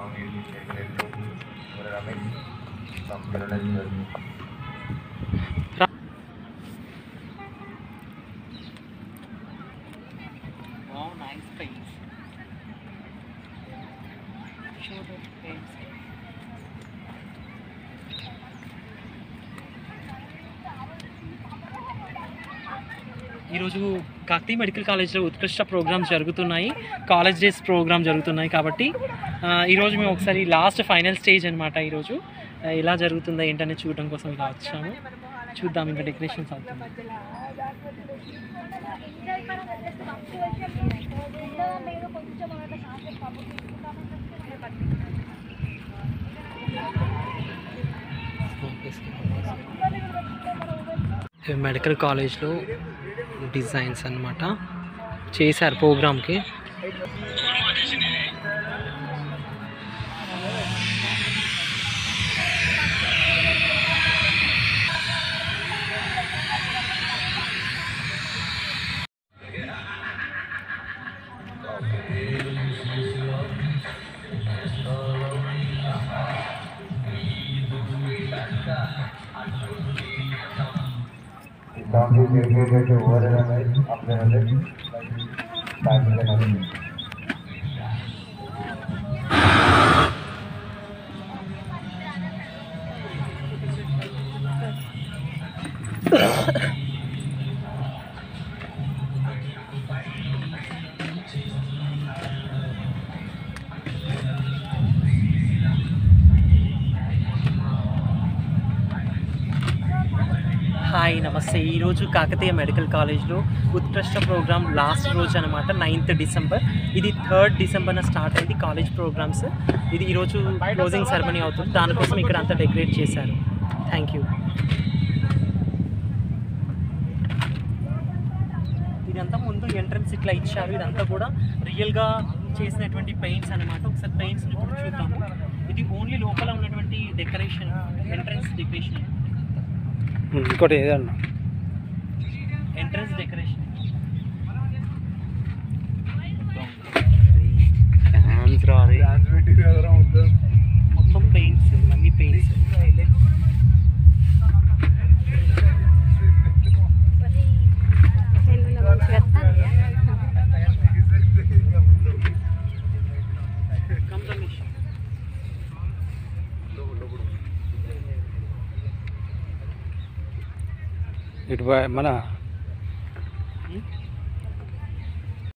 స్వామి secretary Ramesh సంప్రదాయం Wow, nice paints. Show the paints. ఈరోజు Kakatiya medical కాలేజ్లో ఉత్కృష్ట ప్రోగ్రామ్స్ జరుగుతున్నాయి కాలేజ్ డేస్ ప్రోగ్రామ్ జరుగుతున్నాయి కాబట్టి ఆ, ఈరోజు మేము ఒకసారి లాస్ట్ ఫైనల్ స్టేజ్ అనమాట ఈరోజు ఆ, ఎలా జరుగుతుందో ఏంటనే చూడడం కోసం ఇలా వచ్చాము చూద్దాం ఇంకా డెకరేషన్స్ అవుతుంది ఇవి మెడికల్ కాలేజ్లో డిజైన్స్ అన్నమాట చేశారు ప్రోగ్రామ్కి స్వామి సెక్రటరీ ఓవర్ రమేష్ అప్డేట్ బాధ్యత హాయ్ నమస్తే ఈరోజు కాకతీయ మెడికల్ కాలేజ్లో ఉత్కృష్ట ప్రోగ్రామ్ లాస్ట్ రోజు అనమాట నైన్త్ డిసెంబర్ ఇది థర్డ్ డిసెంబర్న స్టార్ట్ అయింది కాలేజ్ ప్రోగ్రామ్స్ ఇది ఈరోజు క్లోజింగ్ సెరమనీ అవుతుంది దానికోసం ఇక్కడ అంతా డెకరేట్ చేశారు థ్యాంక్ యూ ఇదంతా ముందు ఎంట్రన్స్ ఇట్లా ఇచ్చారు ఇదంతా కూడా రియల్గా చేసినటువంటి పెయింట్స్ అనమాట ఒకసారి పెయింట్స్ ఇప్పుడు చూద్దాము ఇది ఓన్లీ లోపల ఉన్నటువంటి డెకరేషన్ ఎంట్రన్స్ డెకరేషన్ ఇంకోటి ఏదన్నా ఎంట్రన్స్ డెకరేషన్ ఫ్యాన్స్ రావాలి మొత్తం పెయింట్స్ అన్ని పెయింట్స్ ఇటు పై- మన